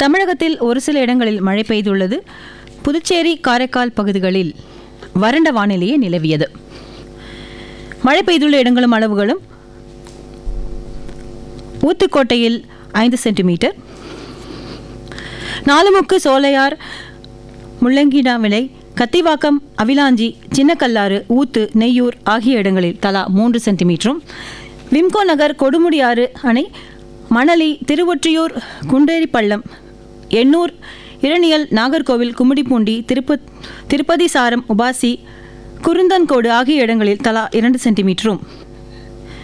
தமிழகத்தில் ஒரு சில இடங்களில் மழை பெய்துள்ளது புதுச்சேரி காரைக்கால் பகுதிகளில் வறண்ட வானிலையே நிலவியது மழை பெய்துள்ள இடங்களும் அளவுகளும் ஊத்துக்கோட்டையில் ஐந்து சென்டிமீட்டர் நாலுமுக்கு சோலையார் முள்ளங்கிடாவிளை கத்திவாக்கம் அவிலாஞ்சி சின்னக்கல்லாறு ஊத்து நெய்யூர் ஆகிய இடங்களில் தலா மூன்று சென்டிமீட்டரும் விம்கோ நகர் கொடுமுடியாறு அணை மணலி திருவொற்றியூர் குண்டேரிப்பள்ளம் எண்ணூர் இரணியல் நாகர்கோவில் கும்மிடிப்பூண்டி திருப்ப திருப்பதி சாரம் உபாசி குருந்தன்கோடு ஆகிய இடங்களில் தலா இரண்டு சென்டிமீட்டரும்